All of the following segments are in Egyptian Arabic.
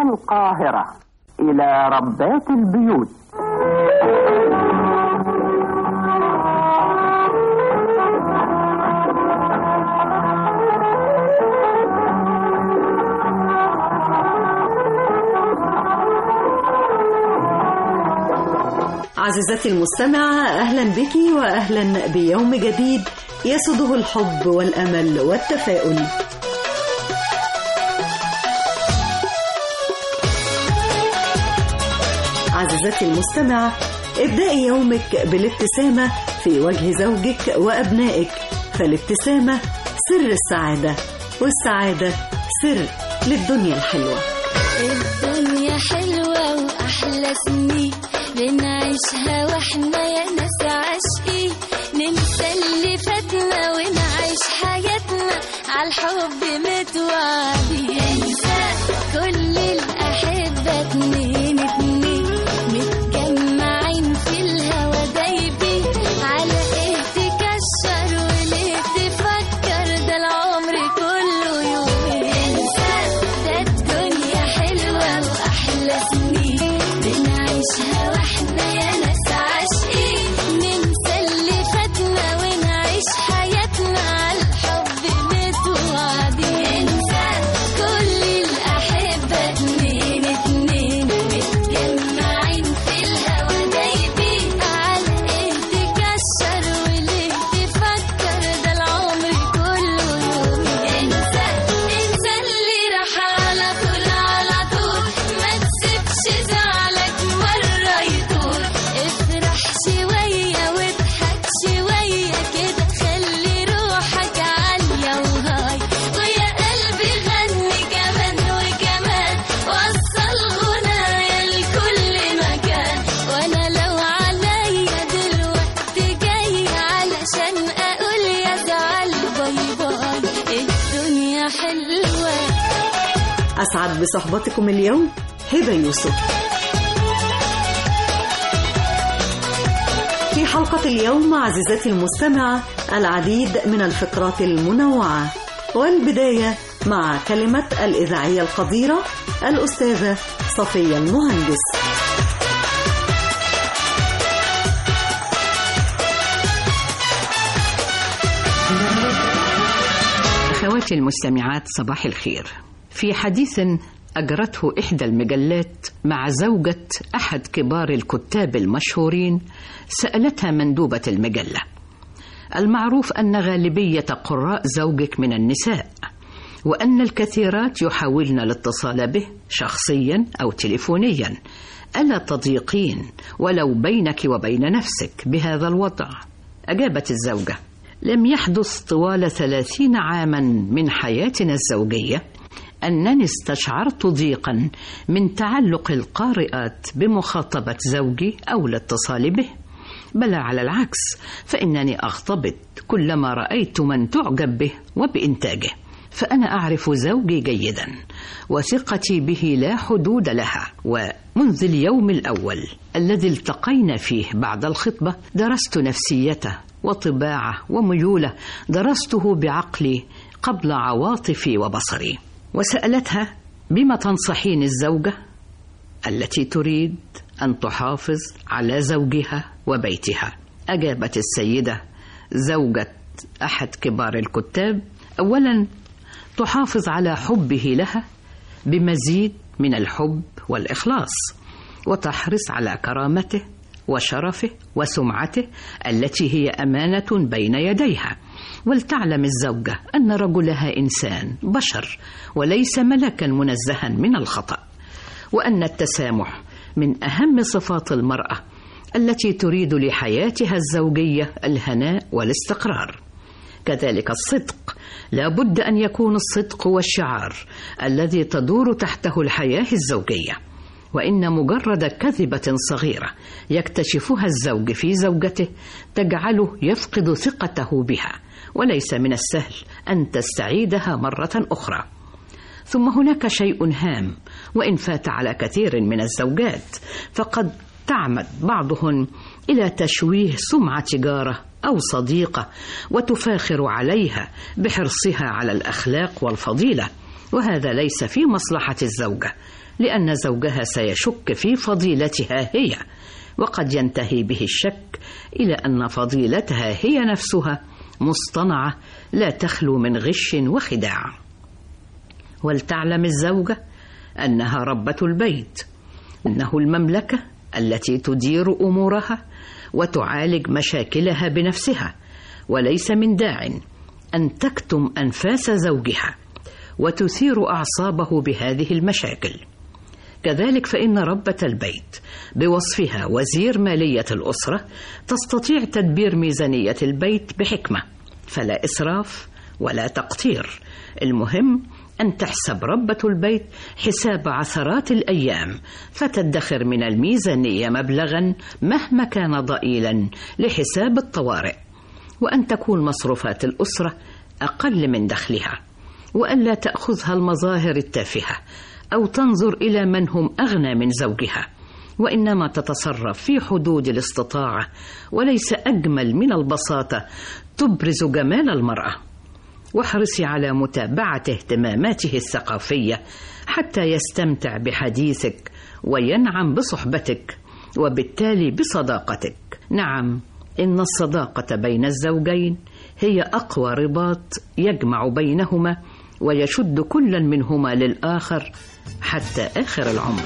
القاهرة إلى ربات البيوت عزيزتي المستمعة أهلا بك وأهلا بيوم جديد يسده الحب والأمل والتفاؤل عزيزتي المستمعة ابدأي يومك بالابتسامة في وجه زوجك وأبنائك فالابتسامة سر السعادة والسعادة سر للدنيا الحلوة الدنيا حلوة وأحلى سنين بنعيشها واحنا يا ناس عاشقين ننسى اللي فاتنا ونعيش حياتنا عالحب متوعدين انسى كل الأحبة اتنين اتنين متجمعين في الهوا دايبين على ايه تكشر وليه تفكر ده العمر كله يومين انسى ده الدنيا حلوة وأحلى سنين بنعيشها واحنا يا ناس عاشقين ننسى اللي فاتنا ونعيش حياتنا عالحب متوعدين انسى كل الأحبة اتنين اتنين متجمعين في الهوا دايبين على ايه تكشر وليه تفكر ده العمر كله يومين انسى انسى اللي راح على طول على طول ما تسيبش زعلك مرة يطول افرح شوية واضحك شوية كده خلي روحك عالية وهاي ويا قلبي غني كمان وكمان وصل غنايا لكل مكان وانا لو عليا دلوقتي جاي علشان اقول يا زعل باي باي الدنيا حلوه أسعد بصحبتكم اليوم هبة يوسف في حلقة اليوم عزيزتي المستمعة العديد من الفقرات المنوعة والبداية مع كلمة الإذاعية القديرة الأستاذة صفية المهندس أخواتي المستمعات صباح الخير في حديث أجرته إحدى المجلات مع زوجة أحد كبار الكتاب المشهورين سألتها مندوبة المجلة المعروف أن غالبية قراء زوجك من النساء وأن الكثيرات يحاولن الاتصال به شخصيا أو تليفونيا ألا تضيقين ولو بينك وبين نفسك بهذا الوضع أجابت الزوجة لم يحدث طوال ثلاثين عاما من حياتنا الزوجية أنني استشعرت ضيقا من تعلق القارئات بمخاطبة زوجي أو الاتصال به بل على العكس فإنني أغتبط كلما رأيت من تعجب به وبإنتاجه فأنا أعرف زوجي جيدا وثقتي به لا حدود لها ومنذ اليوم الأول الذي التقينا فيه بعد الخطبة درست نفسيته وطباعه وميوله درسته بعقلي قبل عواطفي وبصري وسألتها بما تنصحين الزوجة التي تريد أن تحافظ على زوجها وبيتها أجابت السيدة زوجة أحد كبار الكتاب أولا تحافظ على حبه لها بمزيد من الحب والإخلاص وتحرص على كرامته وشرفه وسمعته التي هي أمانة بين يديها ولتعلم الزوجة أن رجلها إنسان بشر وليس ملكا منزها من الخطأ وأن التسامح من أهم صفات المرأة التي تريد لحياتها الزوجية الهناء والاستقرار كذلك الصدق لا بد أن يكون الصدق والشعار الذي تدور تحته الحياة الزوجية وإن مجرد كذبة صغيرة يكتشفها الزوج في زوجته تجعله يفقد ثقته بها وليس من السهل أن تستعيدها مرة أخرى ثم هناك شيء هام وإن فات على كثير من الزوجات فقد تعمد بعضهن إلى تشويه سمعة جارة أو صديقة وتفاخر عليها بحرصها على الأخلاق والفضيلة وهذا ليس في مصلحة الزوجة لأن زوجها سيشك في فضيلتها هي وقد ينتهي به الشك إلى أن فضيلتها هي نفسها مصطنعة لا تخلو من غش وخداع ولتعلم الزوجة أنها ربة البيت أنه المملكة التي تدير أمورها وتعالج مشاكلها بنفسها وليس من داع أن تكتم أنفاس زوجها وتثير أعصابه بهذه المشاكل كذلك فإن ربة البيت بوصفها وزير مالية الأسرة تستطيع تدبير ميزانية البيت بحكمة فلا إسراف ولا تقتير المهم أن تحسب ربة البيت حساب عثرات الأيام فتدخر من الميزانية مبلغا مهما كان ضئيلا لحساب الطوارئ وأن تكون مصروفات الأسرة أقل من دخلها وألا تأخذها المظاهر التافهة أو تنظر إلى من هم أغنى من زوجها وإنما تتصرف في حدود الاستطاعة وليس أجمل من البساطة تبرز جمال المرأة واحرصي على متابعة اهتماماته الثقافية حتى يستمتع بحديثك وينعم بصحبتك وبالتالي بصداقتك نعم إن الصداقة بين الزوجين هي أقوى رباط يجمع بينهما ويشد كلا منهما للآخر حتى آخر العمر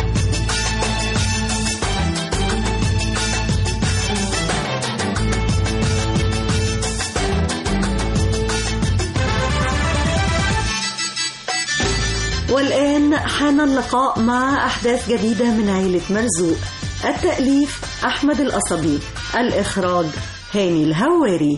والآن حان اللقاء مع أحداث جديدة من عيلة مرزوق التأليف أحمد القصبي الإخراج هاني الهواري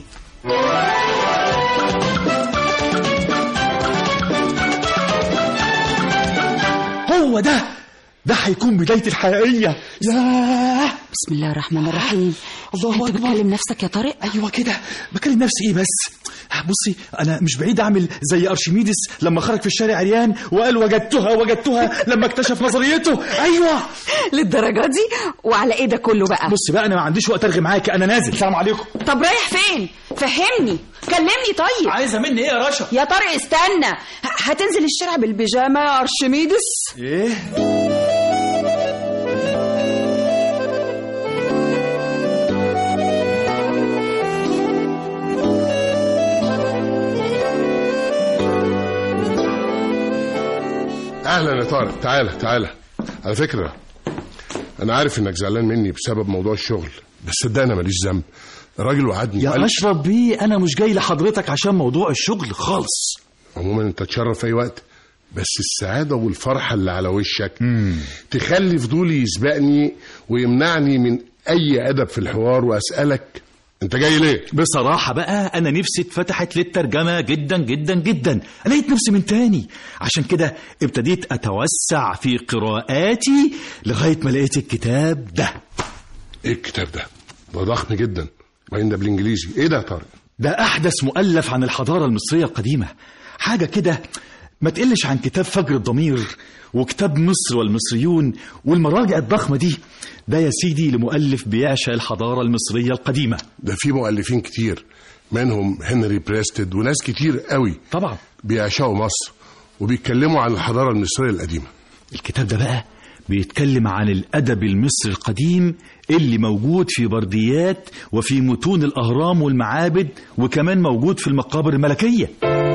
هو ده ده هيكون بداية الحقيقية ياه بسم الله الرحمن الرحيم الله انت أكبر. بتكلم نفسك يا طارق ايوه كده بكلم نفسي ايه بس بصي انا مش بعيد اعمل زي ارشميدس لما خرج في الشارع عريان وقال وجدتها وجدتها لما اكتشف نظريته ايوه للدرجه دي وعلى ايه ده كله بقى بصي بقى انا ما عنديش وقت ارغي معاكي انا نازل سلام عليكم طب رايح فين فهمني كلمني طيب عايزه مني ايه يا رشا يا طارق استنى ه- هتنزل الشارع بالبيجامه يا ارشميدس ايه اهلا يا طارق تعالى تعالى على فكره انا عارف انك زعلان مني بسبب موضوع الشغل بس صدقني أنا ماليش ذنب الراجل وعدني يا وقال- اشرف بيه انا مش جاي لحضرتك عشان موضوع الشغل خالص عموما انت تشرف في اي وقت بس السعادة والفرحة اللي على وشك تخلي فضولي يسبقني ويمنعني من أي أدب في الحوار وأسألك أنت جاي ليه؟ بصراحة بقى أنا نفسي اتفتحت للترجمة جدا جدا جدا لقيت نفسي من تاني عشان كده ابتديت أتوسع في قراءاتي لغاية ما لقيت الكتاب ده إيه الكتاب ده؟ ده ضخم جدا وبعدين ده بالإنجليزي إيه ده يا طارق؟ ده أحدث مؤلف عن الحضارة المصرية القديمة حاجة كده ما تقلش عن كتاب فجر الضمير وكتاب مصر والمصريون والمراجع الضخمة دي ده يا سيدي لمؤلف بيعشق الحضارة المصرية القديمة ده في مؤلفين كتير منهم هنري بريستد وناس كتير قوي طبعا بيعشقوا مصر وبيتكلموا عن الحضارة المصرية القديمة الكتاب ده بقى بيتكلم عن الأدب المصري القديم اللي موجود في برديات وفي متون الأهرام والمعابد وكمان موجود في المقابر الملكية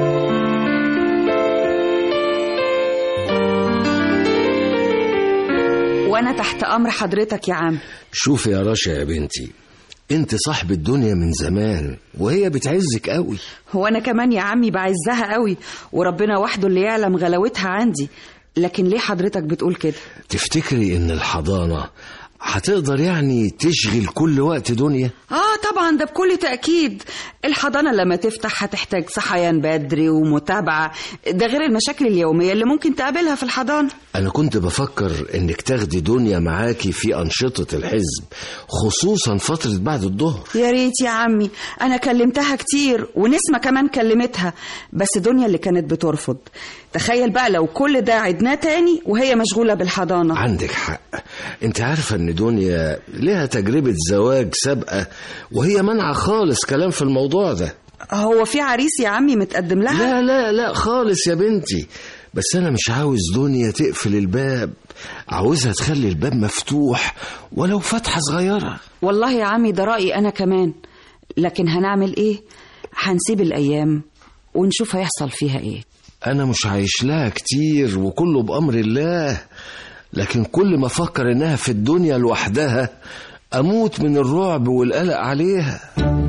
وانا تحت امر حضرتك يا عم شوف يا رشا يا بنتي انت صاحب الدنيا من زمان وهي بتعزك قوي هو انا كمان يا عمي بعزها قوي وربنا وحده اللي يعلم غلاوتها عندي لكن ليه حضرتك بتقول كده تفتكري ان الحضانة هتقدر يعني تشغل كل وقت دنيا اه طبعا ده بكل تأكيد الحضانة لما تفتح هتحتاج صحيان بدري ومتابعة ده غير المشاكل اليومية اللي ممكن تقابلها في الحضانة انا كنت بفكر انك تاخدي دنيا معاكي في انشطة الحزب خصوصا فترة بعد الظهر يا ريت يا عمي انا كلمتها كتير ونسمة كمان كلمتها بس دنيا اللي كانت بترفض تخيل بقى لو كل ده عدناه تاني وهي مشغولة بالحضانة عندك حق انت عارفة ان دنيا لها تجربة زواج سابقة وهي منع خالص كلام في الموضوع ده هو في عريس يا عمي متقدم لها لا لا لا خالص يا بنتي بس أنا مش عاوز دنيا تقفل الباب عاوزها تخلي الباب مفتوح ولو فتحة صغيرة والله يا عمي ده رأيي أنا كمان لكن هنعمل إيه هنسيب الأيام ونشوف هيحصل فيها إيه أنا مش عايش لها كتير وكله بأمر الله لكن كل ما أفكر إنها في الدنيا لوحدها أموت من الرعب والقلق عليها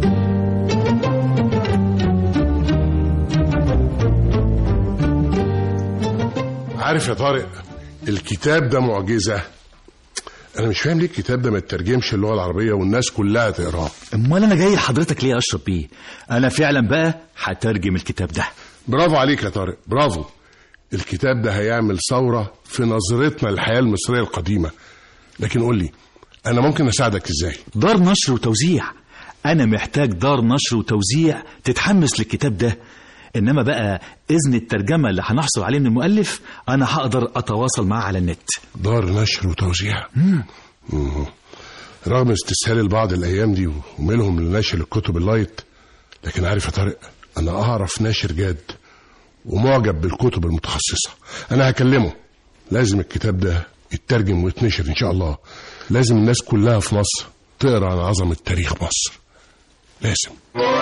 عارف يا طارق الكتاب ده معجزة أنا مش فاهم ليه الكتاب ده ما يترجمش اللغة العربية والناس كلها تقراه امال انا جاي لحضرتك ليه اشرب بيه انا فعلا بقى هترجم الكتاب ده برافو عليك يا طارق برافو الكتاب ده هيعمل ثورة في نظرتنا للحياة المصرية القديمة لكن قول لي أنا ممكن أساعدك إزاي دار نشر وتوزيع انا محتاج دار نشر وتوزيع تتحمس للكتاب ده انما بقى اذن الترجمه اللي هنحصل عليه من المؤلف انا هقدر اتواصل معاه على النت دار نشر وتوزيع مم. رغم استسهال البعض الأيام دي وميلهم لنشر الكتب اللايت لكن عارف يا طارق أنا أعرف ناشر جاد ومعجب بالكتب المتخصصة أنا هكلمه لازم الكتاب ده يترجم ويتنشر إن شاء الله لازم الناس كلها في مصر تقرأ عن عظمة تاريخ مصر لازم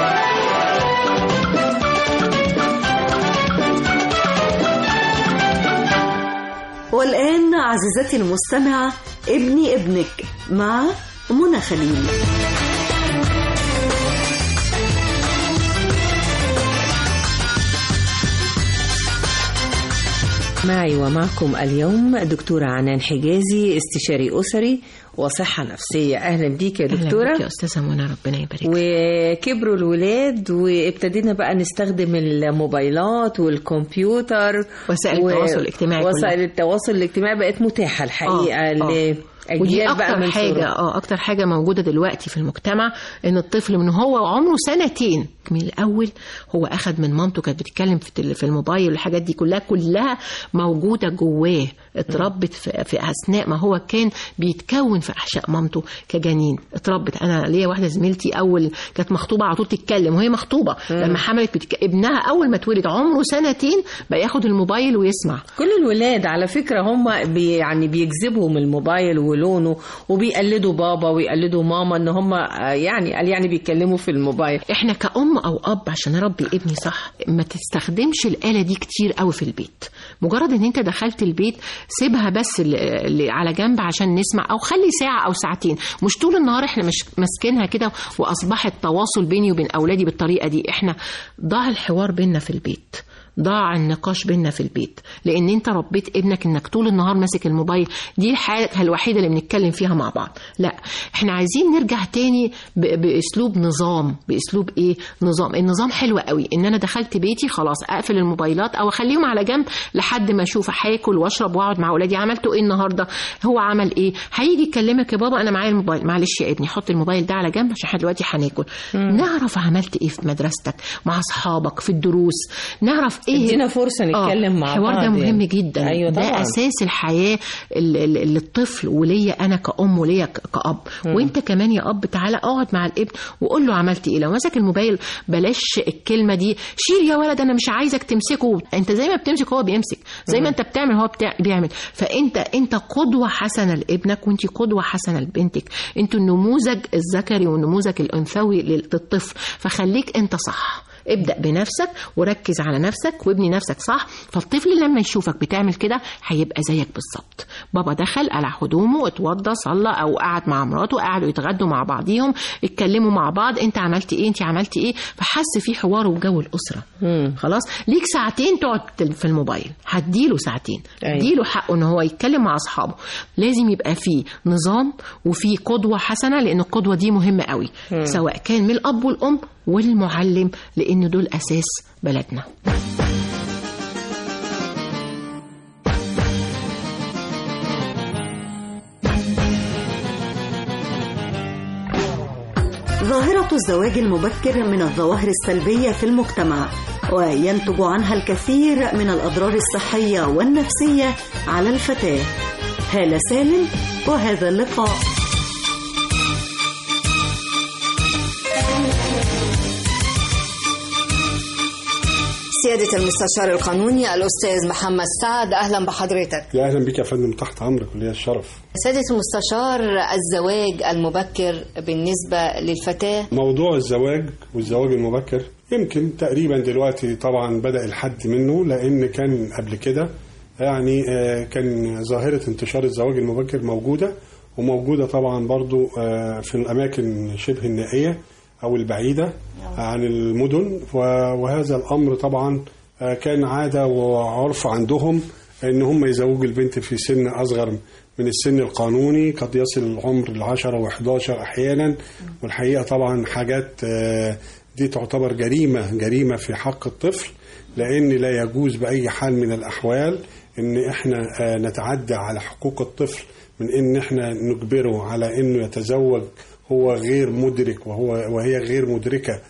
والآن عزيزتي المستمعة ابني ابنك مع منى خليل معي ومعكم اليوم دكتورة عنان حجازي استشاري أسري وصحة نفسية أهلا بيك يا أهلا دكتورة بك يا أستاذة منى ربنا يبارك وكبروا الولاد وابتدينا بقى نستخدم الموبايلات والكمبيوتر وسائل التواصل الاجتماعي كلها. وسائل التواصل الاجتماعي بقت متاحة الحقيقة آه، آه. ودي لأجيال بقى اكتر من حاجه صغرهم. اه اكتر حاجه موجوده دلوقتي في المجتمع ان الطفل من هو عمره سنتين من الاول هو اخد من مامته كانت بتتكلم في التل- في الموبايل والحاجات دي كلها كلها موجوده جواه اتربت في, في اثناء ما هو كان بيتكون في احشاء مامته كجنين اتربت انا ليا واحده زميلتي اول كانت مخطوبه على طول تتكلم وهي مخطوبه لما حملت بتك... ابنها اول ما اتولد عمره سنتين بقى ياخد الموبايل ويسمع كل الولاد على فكرة هم بي يعني بيجذبهم الموبايل ولونه وبيقلدوا بابا ويقلدوا ماما ان هم آه، يعني قال يعني بيتكلموا في الموبايل احنا كأم او اب عشان اربي ابني صح ما تستخدمش الآلة دي كتير قوي في البيت مجرد ان انت دخلت البيت سيبها بس ال- اللي على جنب عشان نسمع او خلي ساعة او ساعتين مش طول النهار احنا مش ماسكينها كده واصبح التواصل بيني وبين اولادي بالطريقة دي احنا ضع الحوار بيننا في البيت ضاع النقاش بيننا في البيت لان انت ربيت ابنك انك طول النهار ماسك الموبايل دي الحاجه الوحيده اللي بنتكلم فيها مع بعض لا احنا عايزين نرجع تاني ب- باسلوب نظام باسلوب ايه نظام النظام حلو قوي ان انا دخلت بيتي خلاص اقفل الموبايلات او اخليهم على جنب لحد ما اشوف هاكل واشرب واقعد مع اولادي عملتوا ايه النهارده هو عمل ايه هيجي يكلمك يا بابا انا معايا الموبايل معلش يا ابني حط الموبايل ده على جنب عشان احنا دلوقتي هناكل نعرف عملت ايه في مدرستك مع اصحابك في الدروس نعرف ايه ادينا فرصة نتكلم مع الحوار بعض ده مهم يعني. جدا أيوة ده طبعاً. اساس الحياه ال- ال- للطفل وليا انا كأم وليا ك- كأب وانت كمان يا اب تعالى اقعد مع الابن وقول له عملت ايه لو مسك الموبايل بلاش الكلمه دي شيل يا ولد انا مش عايزك تمسكه انت زي ما بتمسك هو بيمسك زي ما انت بتعمل هو بتاع بيعمل فانت انت قدوه حسنه لابنك وانت قدوه حسنه لبنتك انتوا النموذج الذكري والنموذج الانثوي للطفل فخليك انت صح ابدأ بنفسك وركز على نفسك وابني نفسك صح فالطفل لما يشوفك بتعمل كده هيبقى زيك بالظبط بابا دخل قلع هدومه اتوضى صلى او قعد مع مراته قعدوا يتغدوا مع بعضيهم اتكلموا مع بعض انت عملت ايه انت عملت ايه فحس في حوار وجو الاسره خلاص ليك ساعتين تقعد في الموبايل هديله ساعتين أيوة. اديله حقه ان هو يتكلم مع اصحابه لازم يبقى فيه نظام وفي قدوه حسنه لان القدوه دي مهمه قوي سواء كان من الاب والام والمعلم لان دول اساس بلدنا ظاهرة الزواج المبكر من الظواهر السلبية في المجتمع وينتج عنها الكثير من الأضرار الصحية والنفسية على الفتاة هالة سالم وهذا اللقاء سيادة المستشار القانوني الأستاذ محمد سعد أهلا بحضرتك يا اهلا بك يا فندم تحت امرك وليا الشرف سيادة المستشار الزواج المبكر بالنسبة للفتاة موضوع الزواج والزواج المبكر يمكن تقريبا دلوقتي طبعا بدا الحد منه لان كان قبل كده يعني آه، كان ظاهره انتشار الزواج المبكر موجوده وموجوده طبعا برضو آه، في الاماكن شبه النائيه او البعيده عن المدن و- وهذا الامر طبعا آه، كان عاده وعرف عندهم ان هم يزوجوا البنت في سن اصغر من السن القانوني قد يصل العمر العشرة و11 احيانا والحقيقه طبعا حاجات آه، دي تعتبر جريمه جريمه في حق الطفل لان لا يجوز باي حال من الاحوال ان احنا آه، نتعدى على حقوق الطفل من ان احنا نجبره على انه يتزوج هو غير مدرك وهو وهي غير مدركه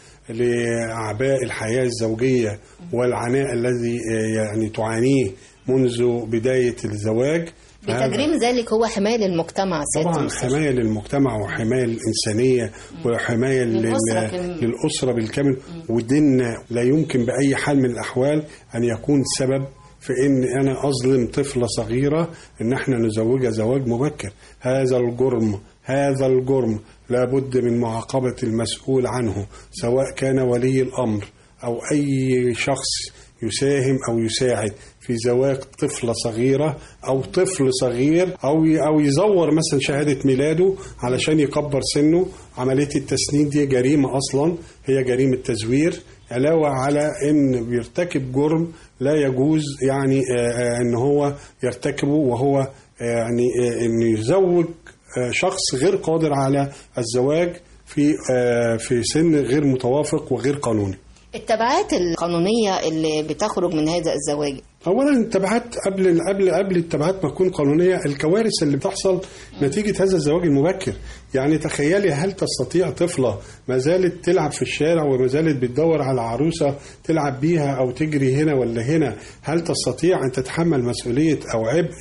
لاعباء الحياه الزوجيه والعناء الذي آه، يعني تعانيه منذ بدايه الزواج بتجريم ذلك هو حماية للمجتمع سيادة طبعا المستشار. حمايه للمجتمع وحمايه للانسانيه وحمايه لل- للأسرة كمان. للاسره بالكامل وديننا لا يمكن باي حال من الاحوال ان يكون سبب في ان انا اظلم طفله صغيره ان احنا نزوجها زواج مبكر هذا الجرم هذا الجرم لابد من معاقبه المسؤول عنه سواء كان ولي الامر او اي شخص يساهم او يساعد في زواج طفله صغيره او طفل صغير او او يزور مثلا شهاده ميلاده علشان يكبر سنه عمليه التسنين دي جريمه اصلا هي جريمه تزوير علاوه على ان بيرتكب جرم لا يجوز يعني آه، آه، ان هو يرتكبه وهو آه، يعني آه، انه يزوج آه، شخص غير قادر على الزواج في آه، في سن غير متوافق وغير قانوني التبعات القانونية اللي بتخرج من هذا الزواج اولا التبعات قبل قبل قبل التبعات ما تكون قانونيه الكوارث اللي بتحصل نتيجه هذا الزواج المبكر يعني تخيلي هل تستطيع طفله ما زالت تلعب في الشارع وما زالت بتدور على عروسه تلعب بيها او تجري هنا ولا هنا هل تستطيع ان تتحمل مسؤوليه او عبء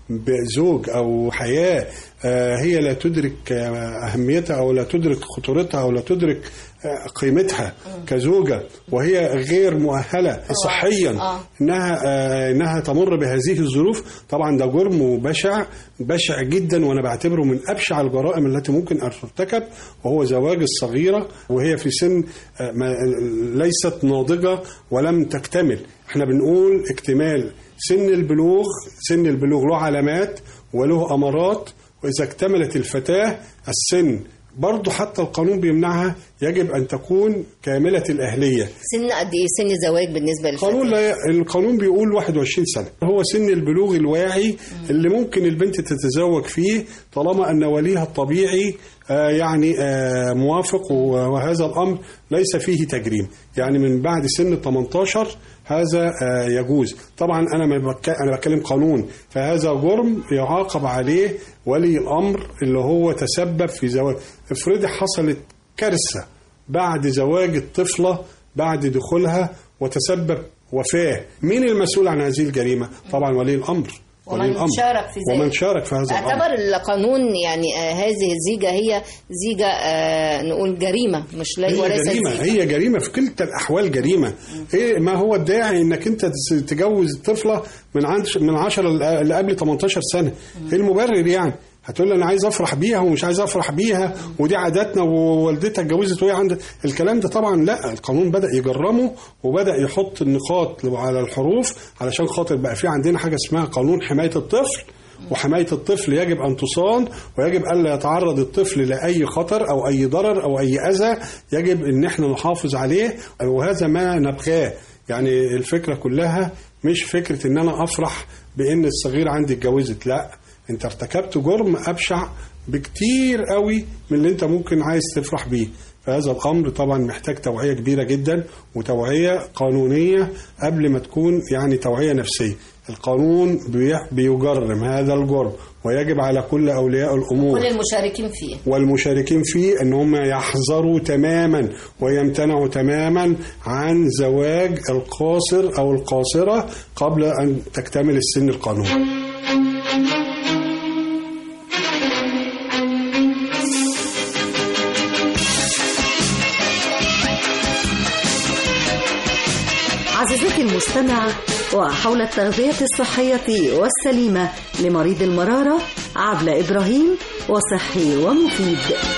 بزوج او حياه آه، هي لا تدرك آه، اهميتها او لا تدرك خطورتها او لا تدرك آه، قيمتها كزوجه وهي غير مؤهله صحيا انها آه، انها تمر بهذه الظروف طبعا ده جرم بشع بشع جدا وانا بعتبره من ابشع الجرائم التي ممكن ان ترتكب وهو زواج الصغيره وهي في سن آه، ما- ليست ناضجه ولم تكتمل احنا بنقول اكتمال سن البلوغ سن البلوغ له علامات وله امارات واذا اكتملت الفتاه السن برضه حتى القانون بيمنعها يجب ان تكون كامله الاهليه سن قد ايه سن الزواج بالنسبة للفتاة القانون لا القانون بيقول 21 سنه هو سن البلوغ الواعي اللي ممكن البنت تتزوج فيه طالما ان وليها الطبيعي آه، يعني آه، موافق و- وهذا الامر ليس فيه تجريم يعني من بعد سن 18 هذا آه، يجوز طبعا انا ما بك... انا بتكلم قانون فهذا جرم يعاقب عليه ولي الامر اللي هو تسبب في زواج افرضي حصلت كارثه بعد زواج الطفله بعد دخولها وتسبب وفاه مين المسؤول عن هذه الجريمه طبعا ولي الامر ولي ومن الامر شارك في ذلك ومن شارك في هذا الامر اعتبر القانون يعني آه، هذه الزيجة هي زيجة آه، نقول جريمة مش لي هي وليس جريمة زيجة. هي جريمة في كلتا الأحوال جريمة إيه ما هو الداعي إنك أنت تس- تجوز طفلة من عند من 10 ل- لقبل 18 سنة إيه المبرر يعني هتقول لي انا عايز افرح بيها ومش عايز افرح بيها ودي عاداتنا ووالدتها اتجوزت وهي عند الكلام ده طبعا لا القانون بدا يجرمه وبدا يحط النقاط على الحروف علشان خاطر بقى في عندنا حاجه اسمها قانون حمايه الطفل وحماية الطفل يجب أن تصان ويجب ألا يتعرض الطفل لأي خطر أو أي ضرر أو أي أذى يجب أن احنا نحافظ عليه وهذا ما نبغاه يعني الفكرة كلها مش فكرة أن أنا أفرح بأن الصغير عندي اتجوزت لا أنت ارتكبت جرم أبشع بكتير قوي من اللي أنت ممكن عايز تفرح بيه فهذا الأمر طبعا محتاج توعية كبيرة جدا وتوعية قانونية قبل ما تكون يعني توعية نفسية القانون بي- بيجرم هذا الجرم ويجب على كل أولياء الأمور كل المشاركين فيه والمشاركين فيه ان هم يحذروا تماما ويمتنعوا تماما عن زواج القاصر او القاصره قبل ان تكتمل السن القانوني عزيزتي عزيزتي المستمعة وحول التغذية الصحية والسليمة لمريض المرارة عبلة إبراهيم وصحي ومفيد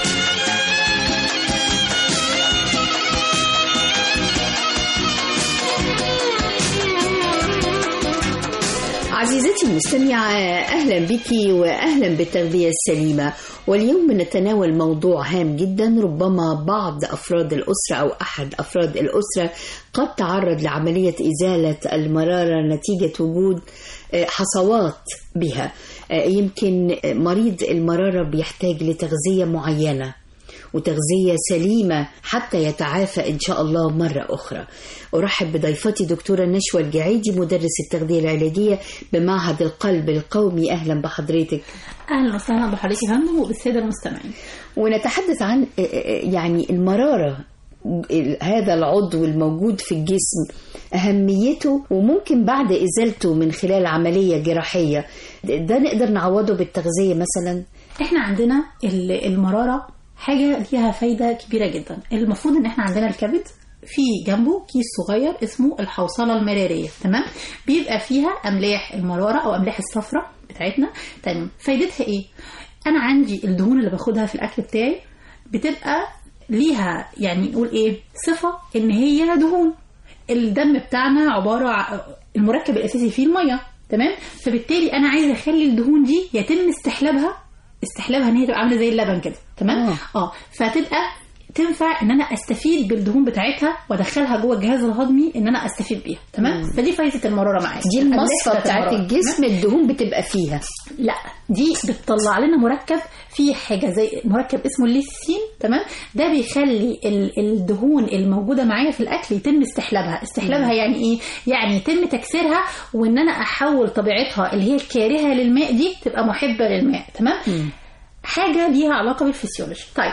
عزيزتي المستمعة أهلا بك وأهلا بالتغذية السليمة واليوم نتناول موضوع هام جدا ربما بعض أفراد الأسرة أو أحد أفراد الأسرة قد تعرض لعملية إزالة المرارة نتيجة وجود حصوات بها يمكن مريض المرارة بيحتاج لتغذية معينة وتغذية سليمة حتى يتعافى إن شاء الله مرة أخرى أرحب بضيفتي دكتورة نشوى الجعيدي مدرس التغذية العلاجية بمعهد القلب القومي أهلا بحضرتك اهلا وسهلا بحضرتك يا فندم وبالساده المستمعين ونتحدث عن يعني المرارة هذا العضو الموجود في الجسم أهميته وممكن بعد إزالته من خلال عملية جراحية ده نقدر نعوضه بالتغذية مثلا احنا عندنا ال- المراره حاجه ليها فايده كبيره جدا المفروض ان احنا عندنا الكبد في جنبه كيس صغير اسمه الحوصله المراريه تمام بيبقى فيها املاح المراره او املاح الصفراء بتاعتنا تمام فايدتها ايه انا عندي الدهون اللي باخدها في الاكل بتاعي بتبقى ليها يعني نقول ايه صفه ان هي دهون الدم بتاعنا عباره ع- المركب الاساسي فيه الميه تمام فبالتالي انا عايزه اخلي الدهون دي يتم استحلابها استحلابها ان هي تبقى عامله زي اللبن كده تمام اه فتبقى تنفع ان انا استفيد بالدهون بتاعتها وادخلها جوه الجهاز الهضمي ان انا استفيد بيها تمام مم. فدي فايده المراره معايا دي المصفى الأملاح بتاعت المرارة. الجسم تمام؟ الدهون بتبقى فيها لا دي بتطلع لنا مركب فيه حاجه زي مركب اسمه الليسين تمام ده بيخلي ال- الدهون الموجوده معايا في الاكل يتم استحلابها استحلابها مم. يعني ايه يعني يتم تكسيرها وان انا احول طبيعتها اللي هي الكارهه للماء دي تبقى محبه للماء تمام حاجه ليها علاقه بالفسيولوجي طيب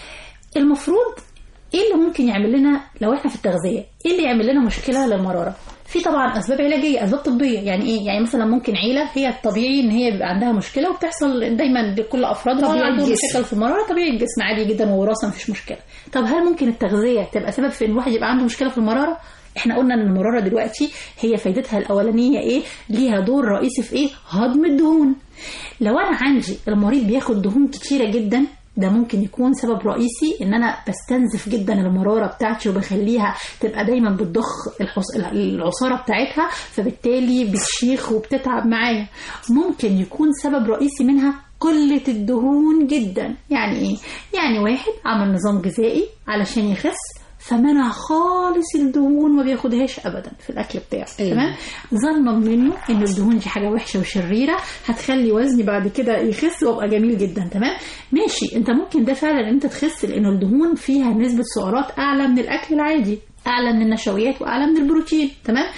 المفروض ايه اللي ممكن يعمل لنا لو احنا في التغذيه ايه اللي يعمل لنا مشكله للمراره في طبعا اسباب علاجيه اسباب طبيه يعني ايه يعني مثلا ممكن عيله هي الطبيعي ان هي بيبقى عندها مشكله وبتحصل دايما لكل افرادها طبيعي عندهم الجسم. مشاكل في المراره طبيعي الجسم عادي جدا ووراثه مفيش مشكله طب هل ممكن التغذيه تبقى سبب في ان الواحد يبقى عنده مشكله في المراره احنا قلنا ان المراره دلوقتي هي فايدتها الاولانيه ايه ليها دور رئيسي في ايه هضم الدهون لو انا عندي المريض بياخد دهون كتيره جدا ده ممكن يكون سبب رئيسي ان انا بستنزف جدا المراره بتاعتي وبخليها تبقى دايما بتضخ الحص... العصاره بتاعتها فبالتالي بتشيخ وبتتعب معايا ممكن يكون سبب رئيسي منها قلة الدهون جدا يعني ايه؟ يعني واحد عمل نظام غذائي علشان يخس فمنع خالص الدهون ما بياخدهاش ابدا في الاكل بتاعه أيوة. تمام ظنا منه ان الدهون دي حاجه وحشه وشريره هتخلي وزني بعد كده يخس وابقى جميل جدا تمام ماشي انت ممكن ده فعلا ان انت تخس لان الدهون فيها نسبه سعرات اعلى من الاكل العادي اعلى من النشويات واعلى من البروتين تمام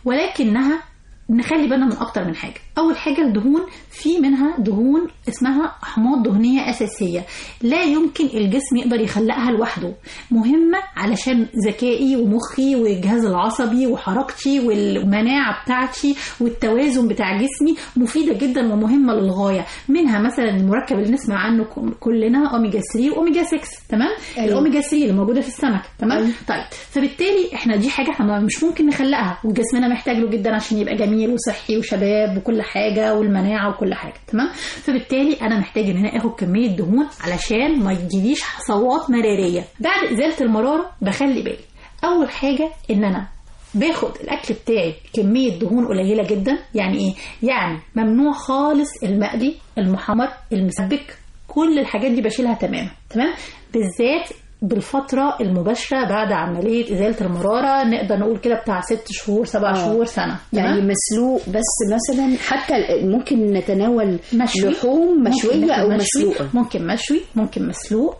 ولكنها نخلي بالنا من اكتر من حاجه اول حاجه الدهون في منها دهون اسمها احماض دهنيه اساسيه لا يمكن الجسم يقدر يخلقها لوحده مهمه علشان ذكائي ومخي والجهاز العصبي وحركتي والمناعه بتاعتي والتوازن بتاع جسمي مفيده جدا ومهمه للغايه منها مثلا المركب اللي نسمع عنه ك- كلنا اوميجا 3 واوميجا 6 تمام أيوة. الاوميجا 3 اللي موجوده في السمك تمام طيب فبالتالي احنا دي حاجه احنا مش ممكن نخلقها وجسمنا محتاج له جدا عشان يبقى جميل وصحي وشباب وكل حاجه والمناعه وكل حاجه تمام فبالتالي انا محتاج ان انا اخد كميه دهون علشان ما يجيليش حصوات مراريه بعد ازاله المراره بخلي بالي اول حاجه ان انا باخد الاكل بتاعي كميه دهون قليله جدا يعني ايه يعني ممنوع خالص المقلي المحمر المسبك كل الحاجات دي بشيلها تماما تمام بالذات بالفترة المباشرة بعد عملية إزالة المرارة نقدر نقول كده بتاع ست شهور سبع آه. شهور سنة يعني تمام؟ مسلوق بس مثلا حتى ال- ممكن نتناول مشوي لحوم مشوية ممكن أو مشوي، مسلوقة ممكن مشوي ممكن مسلوق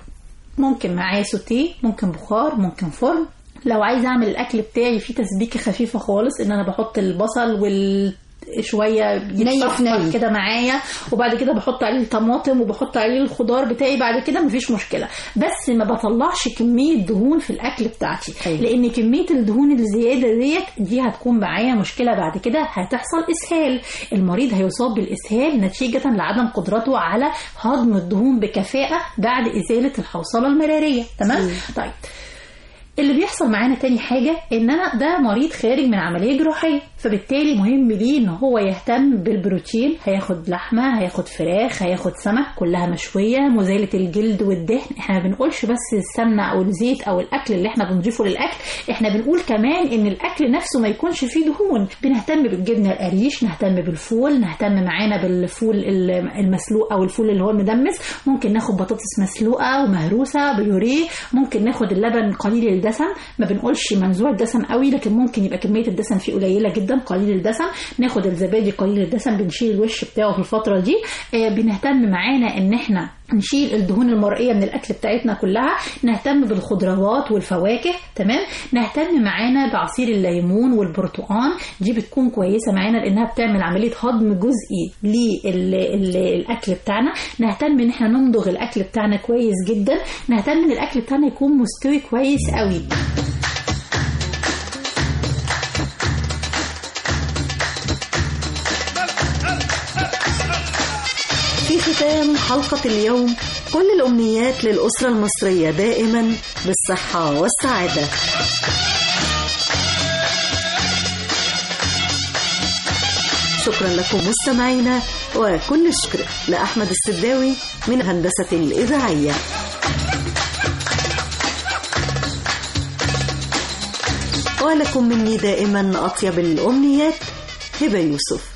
ممكن معاه سوتيه ممكن بخار ممكن فرن لو عايزه اعمل الاكل بتاعي فيه تسبيكه خفيفه خالص ان انا بحط البصل وال شويه ني في يتصفر ني. كده معايا وبعد كده بحط عليه الطماطم وبحط عليه الخضار بتاعي بعد كده مفيش مشكله بس ما بطلعش كميه دهون في الاكل بتاعتي أيوة. لان كميه الدهون الزياده ديت دي هتكون معايا مشكله بعد كده هتحصل اسهال المريض هيصاب بالاسهال نتيجه لعدم قدرته على هضم الدهون بكفاءه بعد ازاله الحوصله المراريه تمام طيب اللي بيحصل معانا تاني حاجة ان انا ده مريض خارج من عملية جراحية فبالتالي مهم ليه ان هو يهتم بالبروتين هياخد لحمة هياخد فراخ هياخد سمك كلها مشوية مزالة الجلد والدهن احنا ما بنقولش بس السمنة او الزيت او الاكل اللي احنا بنضيفه للاكل احنا بنقول كمان ان الاكل نفسه ما يكونش فيه دهون بنهتم بالجبنة القريش نهتم بالفول نهتم معانا بالفول المسلوق او الفول اللي هو المدمس ممكن ناخد بطاطس مسلوقة ومهروسة بيوريه ممكن ناخد اللبن قليل الدسم ما بنقولش منزوع الدسم قوي لكن ممكن يبقى كميه الدسم فيه قليله جدا قليل الدسم ناخد الزبادي قليل الدسم بنشيل الوش بتاعه في الفتره دي آه بنهتم معانا ان احنا نشيل الدهون المرئيه من الاكل بتاعتنا كلها نهتم بالخضروات والفواكه تمام نهتم معانا بعصير الليمون والبرتقال دي بتكون كويسه معانا لانها بتعمل عمليه هضم جزئي للاكل بتاعنا نهتم ان احنا نمضغ الاكل بتاعنا كويس جدا نهتم ان الاكل بتاعنا يكون مستوي كويس قوي في ختام حلقة اليوم كل الأمنيات للأسرة المصرية دائما بالصحة والسعادة شكرا لكم مستمعينا وكل الشكر لأحمد السداوي من هندسة الإذاعية ولكم مني دائما أطيب الأمنيات هبة يوسف